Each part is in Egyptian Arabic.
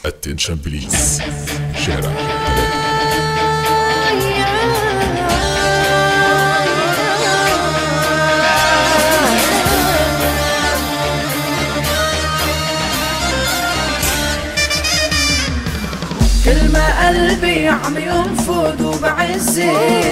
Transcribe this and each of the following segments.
التنشن بليز شارع كل ما قلبي عم ينفض وبعزي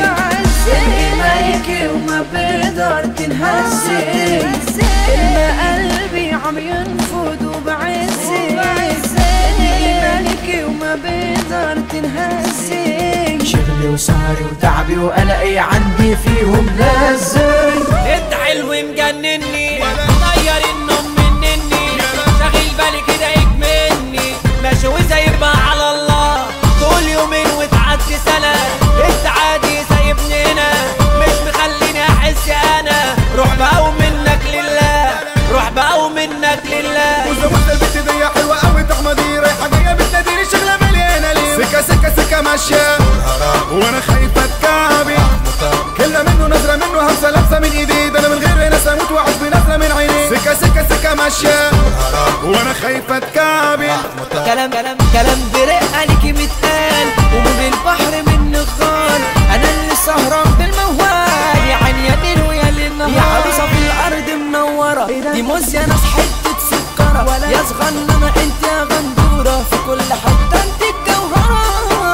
مايكي وما بقدر تنهزي كل ما قلبي عم ينفض وبعزي مالكي وما بقدر تنهزي شغلي وسهري وتعبي وقلقي عندي فيهم لازم انت حلو مجنني طير النوم منني شاغل بالي كده يجمني ماشي وسايبها على الله طول يومين وتعدي سنة انت عادي سايبني هنا مش مخليني احس انا روح بقى ومنك لله روح بقى ومنك لله وزودت البت دي حلوة قوي تحمدي رايحة جاية بتناديني شغلة مليانة ليه سكة سكة سكة ماشية وانا خايفة اتكعبي كلها منه نظرة منه همسة لابسة من ايدي ده انا من غير ناس اموت واعيش بنظرة من عيني سكة سكة سكة ماشية وانا خايفة اتكعبي كلام كلام كلام برق عليكي متقال ومن البحر من خال انا اللي سهران بالموال يا عين يا ليل ويا ليل نهار يا عروسة في الأرض منورة دي موز يا ناس حتة سكرة يا صغننة انت يا غندورة في كل حتة انت الجوهرة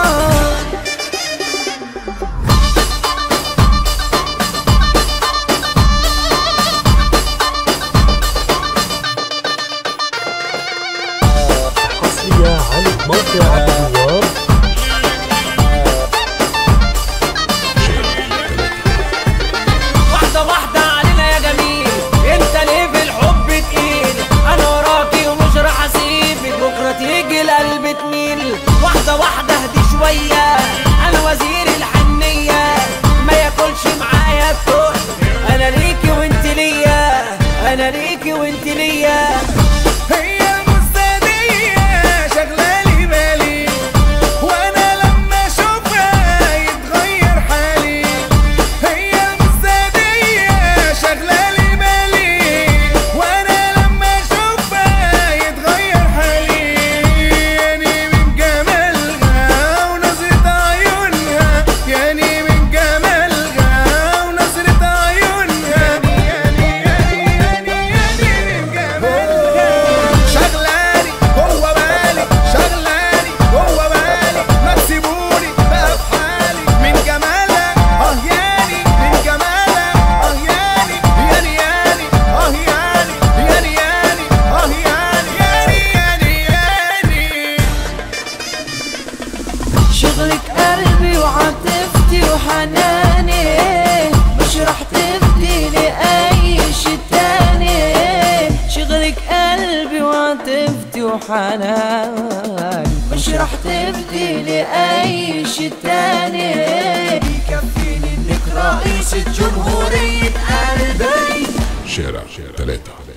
حصرية على موقع الدوار واحدة واحدة علينا يا جميل انت ليه في الحب تقيل انا وراكي ومش راح اسيبك بكرة تيجي القلب تميل واحدة واحدة اهدي شوية انا وزير الحنية ما ياكلش معايا التقل انا ليكي وانت ليا انا ليكي وانت ليا هي المستدية شغلالي بالي وانا لما اشوفها يتغير حالي هي المستدية شغلالي بالي وانا لما اشوفها يتغير حالي يعني من جمالها ونظرة عيونها يعني من جمالها ونظرة عيونها يعني يعني يعني يعني من جمالها شغلاني جوه بالي شغلاني جوه بالي ما تسيبوني بقى في حالي من جمالها اه ياني من جمالها اه ياني ياني ياني اه ياني ياني ياني اه ياني ياني ياني ياني شغلك قلبي وعاطفتي وحناني مش راح تفدي لأي شي تاني شغلك قلبي وعاطفتي وحناني مش راح تفدي لأي شي تاني يكفيني انك رئيسة جمهورية قلبي شارع ثلاثة